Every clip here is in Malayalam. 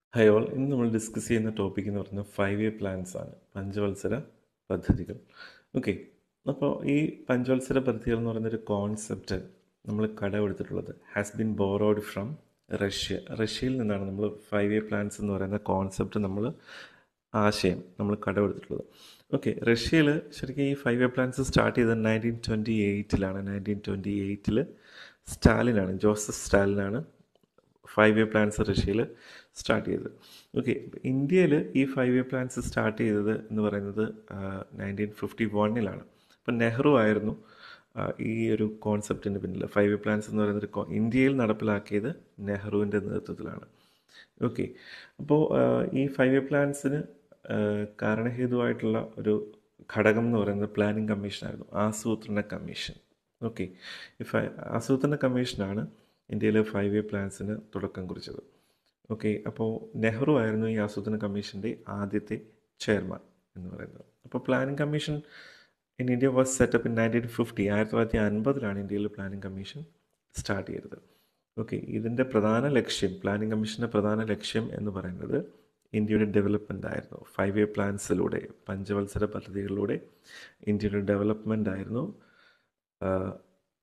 ഹൈ ഓൾ ഇന്ന് നമ്മൾ ഡിസ്കസ് ചെയ്യുന്ന ടോപ്പിക് എന്ന് പറയുന്നത് ഫൈവ് ഇയർ പ്ലാൻസ് ആണ് പഞ്ചവത്സര പദ്ധതികൾ ഓക്കെ അപ്പോൾ ഈ പഞ്ചവത്സര പദ്ധതികൾ എന്ന് പറയുന്ന ഒരു കോൺസെപ്റ്റ് നമ്മൾ കടമെടുത്തിട്ടുള്ളത് has been borrowed from Russia റഷ്യയിൽ നിന്നാണ് നമ്മൾ ഫൈവ് ഇയർ പ്ലാൻസ് എന്ന് പറയുന്ന കോൺസെപ്റ്റ് നമ്മൾ ആശയം നമ്മൾ കടമെടുത്തിട്ടുള്ളത് ഓക്കെ റഷ്യയിൽ ശരിക്കും ഈ ഫൈവ് ഇയർ പ്ലാൻസ് സ്റ്റാർട്ട് ചെയ്തത് നയൻറ്റീൻ ട്വൻറ്റി എയ്റ്റിലാണ് നയൻറ്റീൻ ട്വൻറ്റി എയ്റ്റിൽ സ്റ്റാലിനാണ് ജോസഫ് സ്റ്റാലിനാണ് ഫൈവ് ഇയർ പ്ലാൻസ് റഷ്യയിൽ സ്റ്റാർട്ട് ചെയ്തത് ഓക്കെ ഇന്ത്യയിൽ ഈ ഫൈവ് ഇയർ പ്ലാൻസ് സ്റ്റാർട്ട് ചെയ്തത് എന്ന് പറയുന്നത് നയൻറ്റീൻ ഫിഫ്റ്റി വണ്ണിലാണ് അപ്പം നെഹ്റു ആയിരുന്നു ആ, ഈ ഒരു കോൺസെപ്റ്റിന് പിന്നിൽ ഫൈവ് ഇയർ പ്ലാൻസ് എന്ന് പറയുന്നത് ഒരു കോ- ഇന്ത്യയിൽ നടപ്പിലാക്കിയത് നെഹ്റുവിൻ്റെ നേതൃത്വത്തിലാണ് ഓക്കെ അപ്പോൾ ഈ ഫൈവ് ഇയർ പ്ലാൻസിന് കാരണഹേതുവായിട്ടുള്ള ഒരു ഘടകം എന്ന് പറയുന്നത് പ്ലാനിംഗ് കമ്മീഷനായിരുന്നു ആസൂത്രണ കമ്മീഷൻ ഓക്കെ ഈ ഫൈ ആസൂത്രണ കമ്മീഷനാണ് ഇന്ത്യയിലെ ഫൈവ് ഇയർ പ്ലാൻസിന് തുടക്കം കുറിച്ചത് ഓക്കെ അപ്പോൾ നെഹ്റു ആയിരുന്നു ഈ ആസൂത്രണ കമ്മീഷൻ്റെ ആദ്യത്തെ ചെയർമാൻ എന്ന് പറയുന്നത് അപ്പോൾ planning commission in India was set up in nineteen fifty ആയിരത്തി തൊള്ളായിരത്തി അൻപതിലാണ് ഇന്ത്യയിൽ പ്ലാനിംഗ് കമ്മീഷൻ സ്റ്റാർട്ട് ചെയ്തത് ഓക്കെ ഇതിൻ്റെ പ്രധാന ലക്ഷ്യം പ്ലാനിംഗ് കമ്മീഷൻ്റെ പ്രധാന ലക്ഷ്യം എന്ന് പറയുന്നത് ഇന്ത്യയുടെ ഡെവലപ്മെൻ്റ് ആയിരുന്നു ഫൈവ് ഇയർ പ്ലാൻസിലൂടെ പഞ്ചവത്സര പദ്ധതികളിലൂടെ ഇന്ത്യയുടെ ഡെവലപ്മെൻ്റ് ആയിരുന്നു ആഹ്,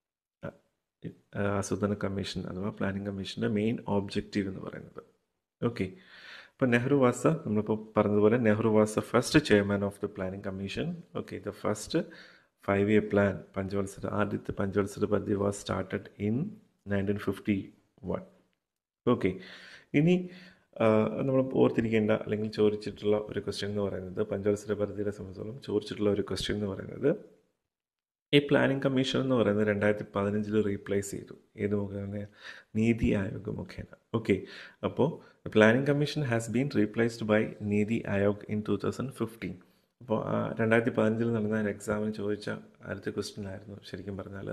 ആഹ്, ആസൂത്രണ കമ്മീഷൻ അഥവാ പ്ലാനിംഗ് കമ്മീഷൻ്റെ മെയിൻ ഓബ്ജക്റ്റീവ് എന്ന് പറയുന്നത് ഓക്കെ അപ്പോൾ നെഹ്റു വാസ നമ്മളിപ്പോൾ പറഞ്ഞതുപോലെ Nehru was first chairman of the planning commission okay the first five year plan പഞ്ചവത്സര ആദ്യത്തെ പഞ്ചവത്സര പദ്ധതി was started in nineteen fifty one okay ഇനി നമ്മൾ ഓർത്തിരിക്കേണ്ട അല്ലെങ്കിൽ ചോദിച്ചിട്ടുള്ള ഒരു ക്വസ്റ്റ്യൻ എന്ന് പറയുന്നത് പഞ്ചവത്സര പദ്ധതിയെ സംബന്ധിച്ചോളം ചോദിച്ചിട്ടുള്ള ഒരു ക്വസ്റ്റ്യൻ എന്ന് പറയുന്നത് ഈ പ്ലാനിംഗ് കമ്മീഷൻ എന്ന് പറയുന്നത് രണ്ടായിരത്തി പതിനഞ്ചിൽ റീപ്ലേസ് ചെയ്തു ഏത് മുഖേന നീതി ആയോഗ് മുഖേന ഓക്കെ അപ്പോൾ planning commission has been replaced by NITI Aayog in two thousand fifteen അപ്പോൾ രണ്ടായിരത്തി പതിനഞ്ചിൽ നടന്ന ഒരു എക്സാമിന് ചോദിച്ച ആദ്യത്തെ ക്വസ്റ്റ്യൻ ആയിരുന്നു ശരിക്കും പറഞ്ഞാൽ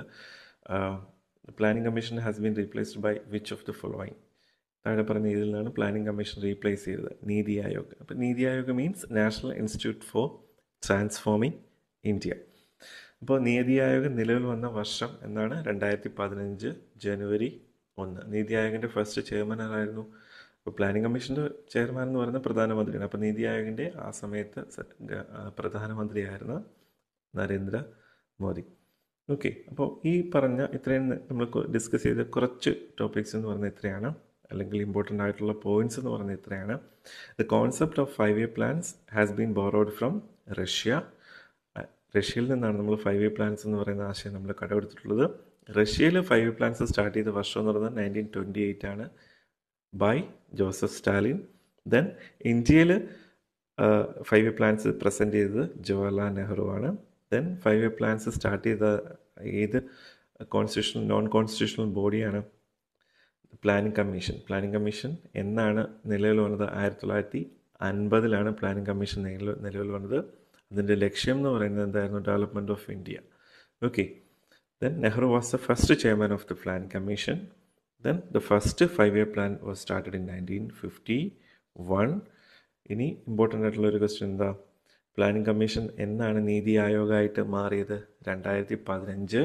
planning commission has been replaced by which of the following താഴെ പറഞ്ഞ ഇതിൽ നിന്നാണ് പ്ലാനിംഗ് കമ്മീഷൻ റീപ്ലേസ് ചെയ്തത് നീതി ആയോഗ് അപ്പോൾ NITI Aayog means national institute for transforming India അപ്പോൾ നീതി ആയോഗ് നിലവിൽ വന്ന വർഷം എന്നാണ് രണ്ടായിരത്തി പതിനഞ്ച് ജനുവരി ഒന്ന് നീതി ആയോഗിൻ്റെ ഫസ്റ്റ് ചെയർമാൻ ആരായിരുന്നു അപ്പോൾ പ്ലാനിംഗ് കമ്മീഷൻ്റെ ചെയർമാൻ എന്ന് പറയുന്നത് പ്രധാനമന്ത്രിയാണ് അപ്പോൾ നീതി ആയോഗിൻ്റെ ആ സമയത്ത് സ- ഗ- ആ, പ്രധാനമന്ത്രിയായിരുന്ന നരേന്ദ്ര മോദി ഓക്കെ അപ്പോൾ ഈ പറഞ്ഞ ഇത്രയും നമ്മൾ ഡിസ്കസ് ചെയ്ത കുറച്ച് ടോപ്പിക്സ് എന്ന് പറയുന്നത് ഇത്രയാണ് അല്ലെങ്കിൽ ഇമ്പോർട്ടൻ്റ് ആയിട്ടുള്ള പോയിന്റ്സ് എന്ന് പറയുന്നത് ഇത്രയാണ് the concept of five year plans has been borrowed from Russia ah റഷ്യയിൽ നിന്നാണ് നമ്മൾ ഫൈവ് ഇയർ പ്ലാൻസ് എന്ന് പറയുന്ന ആശയം നമ്മൾ കടമെടുത്തിട്ടുള്ളത് റഷ്യയിൽ ഫൈവ് ഇയർ പ്ലാൻസ് സ്റ്റാർട്ട് ചെയ്ത വർഷം എന്ന് പറയുന്നത് നയൻറ്റീൻ ട്വൻറ്റി എയ്റ്റ് ആണ് ബൈ ജോസഫ് സ്റ്റാലിൻ ദെൻ ഇന്ത്യയിൽ ഫൈവ് ഇയർ പ്ലാൻസ് പ്രസൻറ്റ് ചെയ്തത് ജവഹർലാൽ നെഹ്റു ആണ് then five year plans start ചെയ്ത ഏത് കോൺസ്റ്റിറ്റ്യൂഷണൽ നോൺ കോൺസ്റ്റിറ്റ്യൂഷണൽ ബോഡിയാണ് പ്ലാനിംഗ് കമ്മീഷൻ പ്ലാനിംഗ് കമ്മീഷൻ എന്നാണ് നിലവിൽ വന്നത് ആയിരത്തി തൊള്ളായിരത്തി അൻപതിലാണ് പ്ലാനിംഗ് കമ്മീഷൻ നിലവിൽ നിലവിൽ വന്നത് അതിൻ്റെ ലക്ഷ്യം എന്ന് പറയുന്നത് എന്തായിരുന്നു development of India okay then Nehru was the first chairman of the planning commission then the first five year plan was started in nineteen fifty one ഇനി ഇമ്പോർട്ടൻ്റ് ആയിട്ടുള്ള ഒരു ക്വസ്റ്റ്യൻ എന്താ പ്ലാനിംഗ് കമ്മീഷൻ എന്നാണ് നീതി ആയോഗായിട്ട് മാറിയത് രണ്ടായിരത്തി പതിനഞ്ച്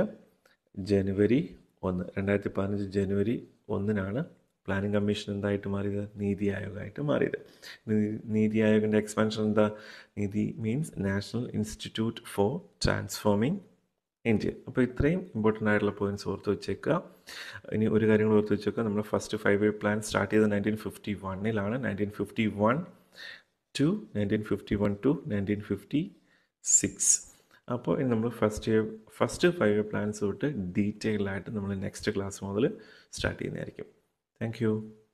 ജനുവരി ഒന്ന് രണ്ടായിരത്തി പതിനഞ്ച് ജനുവരി ഒന്നിനാണ് പ്ലാനിംഗ് കമ്മീഷൻ എന്തായിട്ട് മാറിയത് നീതി ആയോഗായിട്ട് മാറിയത് നീ- നീതി ആയോഗിൻ്റെ എക്സ്പാൻഷൻ എന്താ NITI means national institute for transforming India അപ്പോൾ ഇത്രയും ഇമ്പോർട്ടൻ്റ് ആയിട്ടുള്ള പോയിന്റ്സ് ഓർത്ത് വെച്ചേക്കുക ഇനി ഒരു കാര്യം കൂടി ഓർത്ത് വെച്ചേക്കുക നമ്മൾ first five year plan start ചെയ്തത് നയൻറ്റീൻ ഫിഫ്റ്റി വണ്ണിലാണ് nineteen fifty one to nineteen fifty one to nineteen fifty six അപ്പോൾ ഇനി നമ്മൾ first year first five year plans തൊട്ട് ഡീറ്റെയിൽഡ് ആയിട്ട് നമ്മൾ നെക്സ്റ്റ് ക്ലാസ് മുതൽ സ്റ്റാർട്ട് ചെയ്യുന്നതായിരിക്കും താങ്ക് യു